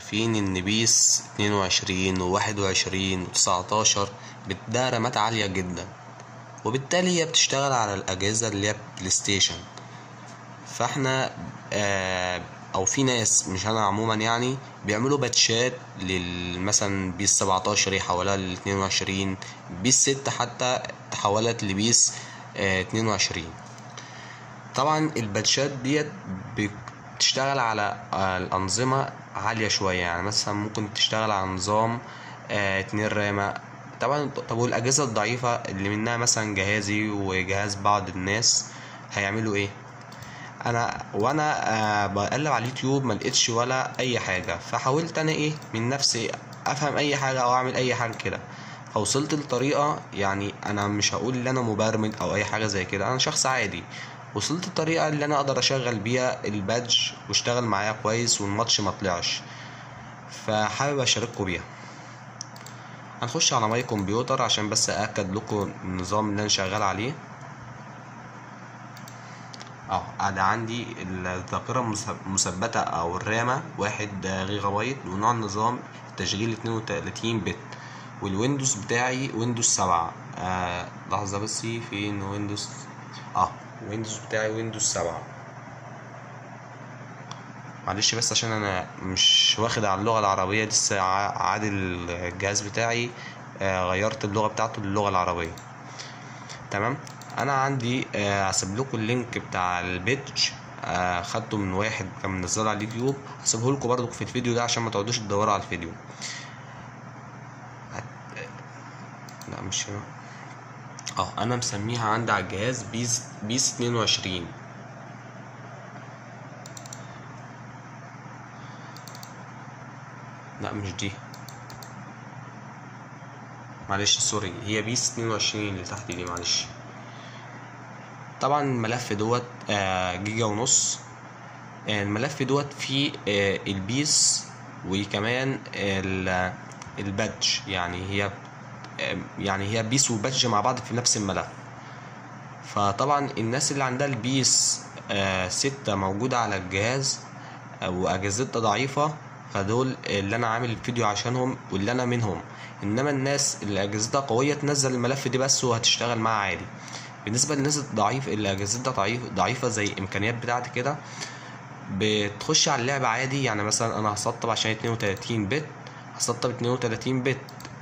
عارفين ان بيس اتنين وعشرين وواحد وعشرين وتسعتاشر بتديها رامات عالية جدا وبالتالي هي بتشتغل على الأجهزة اللي هي بلاي ستيشن فاحنا آه او في ناس مش انا عموما يعني بيعملوا باتشات للمثلا بيس 17 يحولها ل 22 بيس 6 حتى تحولت لبيس آه 22 طبعا الباتشات ديت بتشتغل على آه الانظمه عاليه شويه يعني مثلا ممكن تشتغل على نظام آه 2 رامه طبعا طب والاجهزه الضعيفه اللي منها مثلا جهازي وجهاز بعض الناس هيعملوا ايه انا وانا آه بقلب على اليوتيوب ما لقيتش ولا اي حاجه فحاولت انا ايه من نفسي افهم اي حاجه او اعمل اي حاجه كده فوصلت لطريقه يعني انا مش هقول ان انا مبرمج او اي حاجه زي كده انا شخص عادي وصلت الطريقه اللي انا اقدر اشغل بيها البادج واشتغل معايا كويس والماتش ما طلعش فحابب اشارككم بيها هنخش على ماي كمبيوتر عشان بس اكد لكم النظام اللي انا شغال عليه اه انا عندي الذاكرة المثبتة او الرامة واحد جيجا بايت ونوع النظام تشغيل اتنين وتلاتين بت والويندوز بتاعي ويندوز سبعة آه لحظة بس فين ويندوز اه ويندوز بتاعي ويندوز سبعة معلش بس عشان انا مش واخد على اللغة العربية لسه عادل الجهاز بتاعي آه غيرت اللغة بتاعته للغة العربية تمام انا عندي هسيب لكم اللينك بتاع البيتش آه خدته من واحد كان منزله على اليوتيوب هسيبه لكم برضو في الفيديو ده عشان ما تقعدوش تدوروا على الفيديو هت... لا مش هنا اه انا مسميها عندي على الجهاز بيس بيس اتنين وعشرين لا مش دي معلش سوري هي بيس اتنين وعشرين اللي تحت دي معلش طبعا الملف دوت آه جيجا ونص آه الملف دوت فيه آه البيس وكمان البادج يعني هي يعني هي بيس وبادج مع بعض في نفس الملف فطبعا الناس اللي عندها البيس ستة موجودة على الجهاز وأجهزتها ضعيفة فدول اللي أنا عامل الفيديو عشانهم واللي أنا منهم إنما الناس اللي أجهزتها قوية تنزل الملف دي بس وهتشتغل معاه عادي بالنسبة للناس الضعيف اللي أجهزتها ضعيف ضعيفة زي الإمكانيات بتاعتي كده بتخش على اللعبة عادي يعني مثلا أنا هسطب عشان اتنين وتلاتين بت هسطب اتنين وتلاتين بت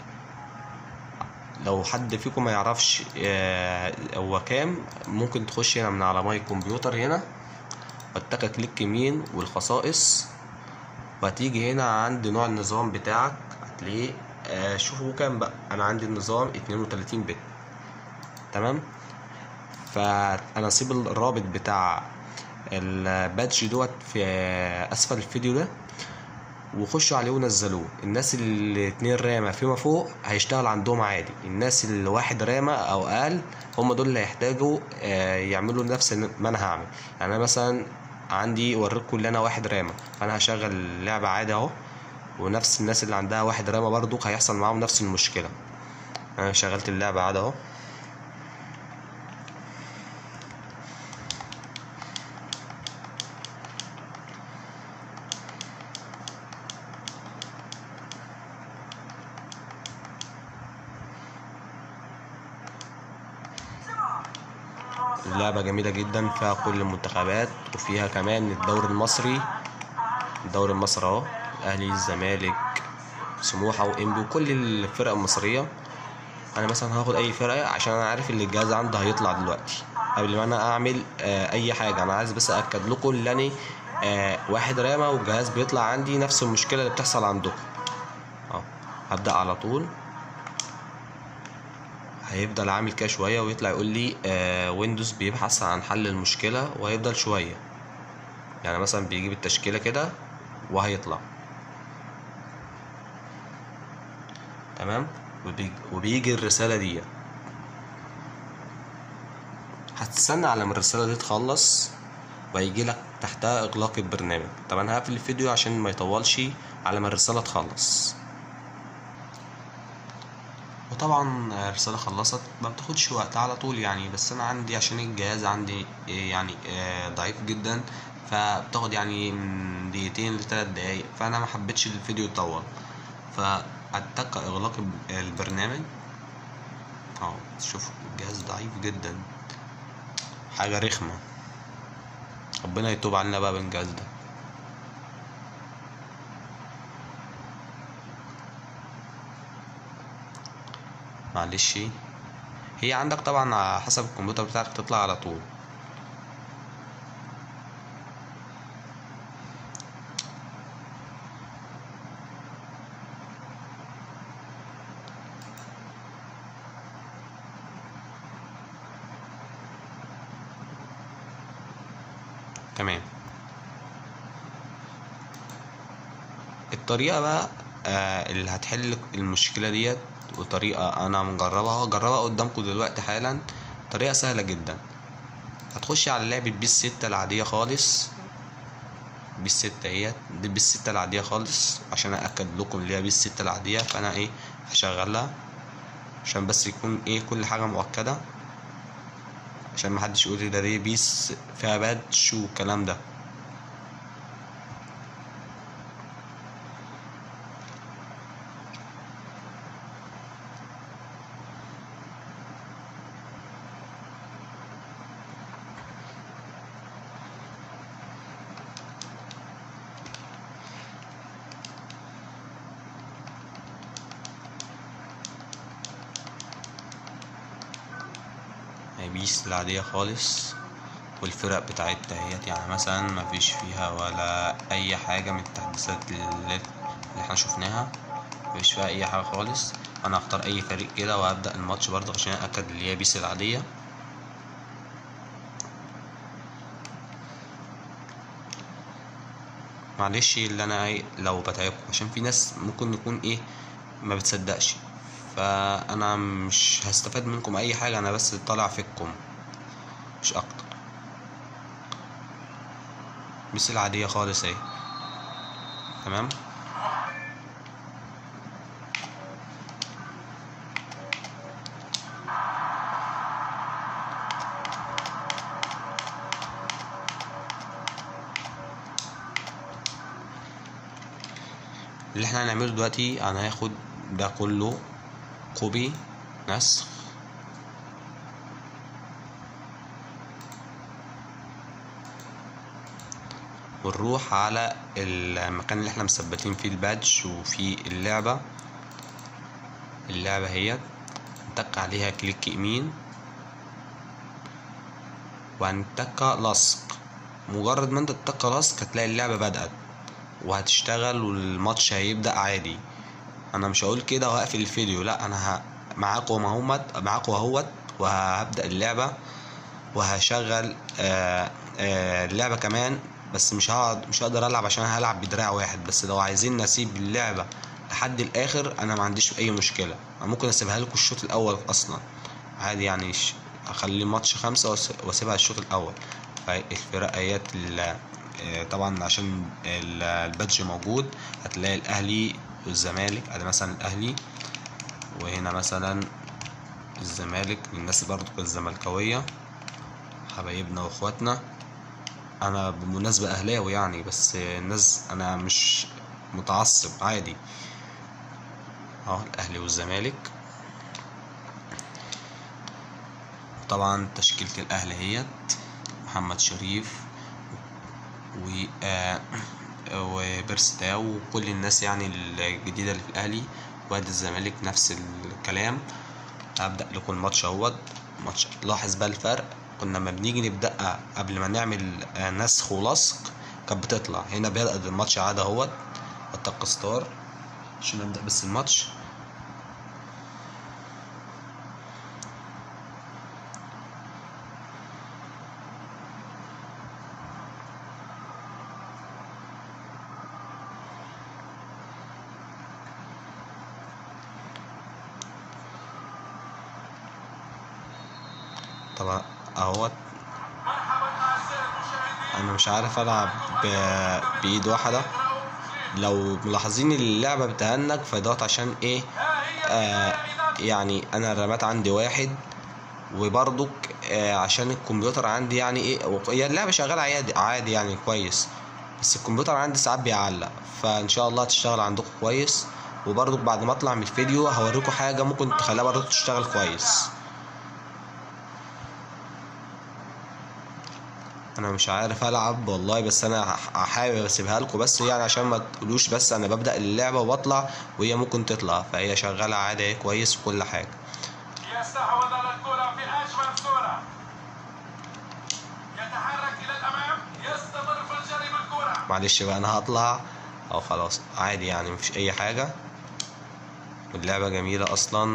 لو حد فيكم ما يعرفش هو كام ممكن تخش هنا من على ماي كمبيوتر هنا وتك كليك يمين والخصائص وهتيجي هنا عند نوع النظام بتاعك هتلاقيه شوفوا كام بقى انا عندي النظام اتنين وتلاتين بت تمام فانا اسيب الرابط بتاع البادج دوت في اسفل الفيديو ده وخشوا عليه ونزلوه الناس اللي اتنين رامة فيما فوق هيشتغل عندهم عادي الناس اللي واحد رامة او اقل هم دول اللي هيحتاجوا يعملوا نفس ما انا هعمل يعني انا مثلا عندي اوريكم اللي انا واحد رامة فانا هشغل اللعبة عادي اهو ونفس الناس اللي عندها واحد رامة برضو هيحصل معاهم نفس المشكلة انا شغلت اللعبة عادي اهو اللعبة جميلة جدا فيها كل المنتخبات وفيها كمان الدوري المصري الدوري المصري اهو الاهلي الزمالك سموحة وانبي وكل الفرق المصرية انا مثلا هاخد اي فرقة عشان انا عارف ان الجهاز عنده هيطلع دلوقتي قبل ما انا اعمل آه اي حاجة انا عايز بس اكد لكم ان انا آه واحد رامة والجهاز بيطلع عندي نفس المشكلة اللي بتحصل عندكم اهو هبدأ على طول هيفضل عامل كده شوية ويطلع يقول لي آه ويندوز بيبحث عن حل المشكلة وهيفضل شوية يعني مثلا بيجيب التشكيلة كده وهيطلع تمام وبيجي الرسالة دي هتستنى على ما الرسالة دي تخلص وهيجي لك تحتها إغلاق البرنامج طب أنا هقفل الفيديو عشان ما يطولش على ما الرسالة تخلص وطبعا الرسالة خلصت ما بتاخدش وقت على طول يعني بس انا عندي عشان الجهاز عندي يعني ضعيف جدا فبتاخد يعني من دقيقتين لثلاث دقايق فانا ما حبيتش الفيديو يطول فاتك اغلاق البرنامج اهو شوف الجهاز ضعيف جدا حاجة رخمة ربنا يتوب علينا بقى بالجهاز ده معلش هي عندك طبعا على حسب الكمبيوتر بتاعك تطلع على طول تمام الطريقة بقى آه اللي هتحل المشكلة ديت وطريقة أنا مجربها جربها قدامكم دلوقتي حالا طريقة سهلة جدا هتخشي على لعبة بيس ستة العادية خالص بيس ستة اهيت دي بيس ستة العادية خالص عشان أأكد لكم اللي هي بيس ستة العادية فأنا ايه هشغلها عشان بس يكون ايه كل حاجة مؤكدة عشان محدش يقول لي ده دي بيس فيها باتش والكلام ده بيس العادية خالص والفرق بتاعتها اهيت يعني مثلا مفيش فيها ولا أي حاجة من التحديثات اللي, اللي احنا شفناها مفيش فيها أي حاجة خالص أنا هختار أي فريق كده وهبدأ الماتش برضه عشان أتأكد اللي هي بيس العادية معلش اللي أنا ايه لو بتعبكم عشان في ناس ممكن يكون ايه ما بتصدقش فانا مش هستفاد منكم اي حاجه انا بس طالع فيكم مش اكتر مثل عاديه خالص اهي تمام اللي احنا هنعمله دلوقتي انا هاخد ده كله كوبي نسخ ونروح على المكان اللي احنا مثبتين فيه البادج وفي اللعبة اللعبة هي نتك عليها كليك يمين وهنتك لصق مجرد ما انت تتك لصق هتلاقي اللعبة بدأت وهتشتغل والماتش هيبدأ عادي انا مش هقول كده وهقفل الفيديو لا انا ه... معاكم اهوت معاكم اهوت وهبدا اللعبه وهشغل آآ آآ اللعبه كمان بس مش هقعد مش هقدر العب عشان هلعب بدراع واحد بس لو عايزين نسيب اللعبه لحد الاخر انا ما عنديش اي مشكله انا ممكن اسيبها لكم الشوط الاول اصلا عادي يعني اخلي ماتش خمسة واسيبها الشوط الاول فالفرق ايات طبعا عشان البادج موجود هتلاقي الاهلي والزمالك ادي مثلا الاهلي وهنا مثلا الزمالك للناس برضو الزملكاويه حبايبنا واخواتنا انا بالمناسبه اهلاوي يعني بس الناس انا مش متعصب عادي اهو الاهلي والزمالك طبعا تشكيله الاهلي هيت محمد شريف و آه وبيرستاو وكل الناس يعني الجديدة اللي في الأهلي وادي الزمالك نفس الكلام هبدأ لكم الماتش اهوت ماتش لاحظ بقى الفرق كنا لما بنيجي نبدأ قبل ما نعمل نسخ ولصق كانت بتطلع هنا بدأ الماتش عادي اهوت اتق ستار عشان نبدأ بس الماتش طبعا اهوت انا مش عارف العب ب- بايد واحده لو ملاحظين اللعبه بتهنج فدوت عشان ايه آه يعني انا الرمات عندي واحد وبرضك آه عشان الكمبيوتر عندي يعني ايه وق- هي اللعبة شغالة عادي عادي يعني كويس بس الكمبيوتر عندي ساعات بيعلق فان شاء الله تشتغل عندكم كويس وبرضو بعد ما اطلع من الفيديو هوريكم حاجة ممكن تخليها برضو تشتغل كويس انا مش عارف العب والله بس انا هح- هحاول اسيبها لكم بس يعني عشان ما تقولوش بس انا ببدأ اللعبة وبطلع وهي ممكن تطلع فهي شغالة عادي اهي كويس وكل حاجة يستحوذ على الكرة في أجمل صورة يتحرك إلى الأمام يستمر في الجري بالكرة معلش بقى انا هطلع او خلاص عادي يعني مفيش اي حاجة واللعبة جميلة اصلا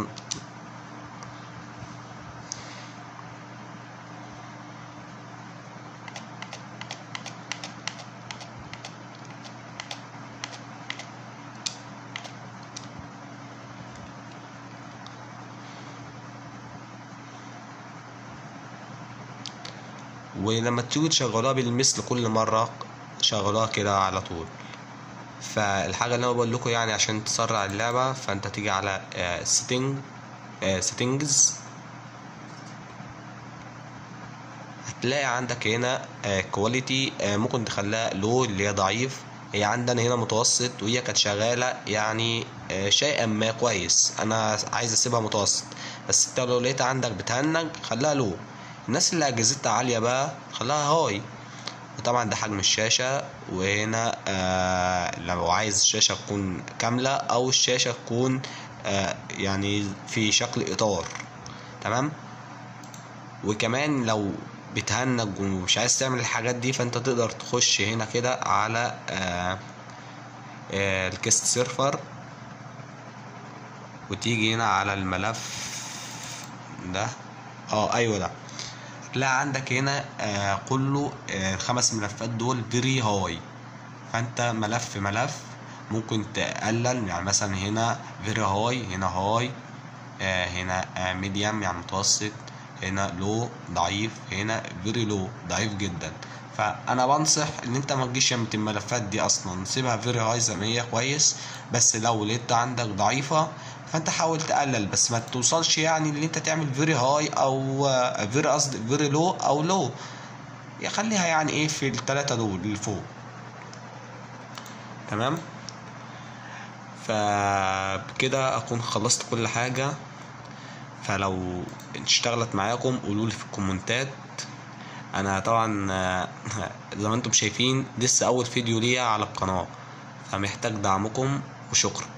ولما تيجوا تشغلوها بالمثل كل مرة شغلوها كده على طول فالحاجة اللي انا بقول لكم يعني عشان تسرع اللعبة فانت تيجي على سيتنج سيتنجز هتلاقي عندك هنا كواليتي ممكن تخليها لو اللي هي ضعيف هي عندنا هنا متوسط وهي كانت شغالة يعني آه، شيئا ما كويس انا عايز اسيبها متوسط بس انت لو لقيت عندك بتهنج خليها لو الناس اللي اجهزتها عالية بقى خليها هاي وطبعا ده حجم الشاشة وهنا آه لو عايز الشاشة تكون كاملة أو الشاشة تكون آه يعني في شكل إطار تمام وكمان لو بتهنج ومش عايز تعمل الحاجات دي فانت تقدر تخش هنا كده على آه آه الكيست سيرفر وتيجي هنا على الملف ده اه ايوه ده هتلاقي عندك هنا آه كله آه الخمس ملفات دول فيري هاي فانت ملف ملف ممكن تقلل يعني مثلا هنا فيري هاي هنا هاي آه هنا آه ميديم يعني متوسط هنا لو ضعيف هنا فيري لو ضعيف جدا فانا بنصح ان انت ما تجيش يمة الملفات دي اصلا سيبها فيري هاي زي ما هي كويس بس لو لقيت عندك ضعيفة فانت حاول تقلل بس ما توصلش يعني ان انت تعمل فيري هاي او فيري قصدي فيري لو او لو خليها يعني ايه في التلاتة دول اللي فوق تمام فبكده اكون خلصت كل حاجة فلو اشتغلت معاكم قولولي في الكومنتات انا طبعا آه، زي ما انتم شايفين لسه اول فيديو ليا على القناة فمحتاج دعمكم وشكرا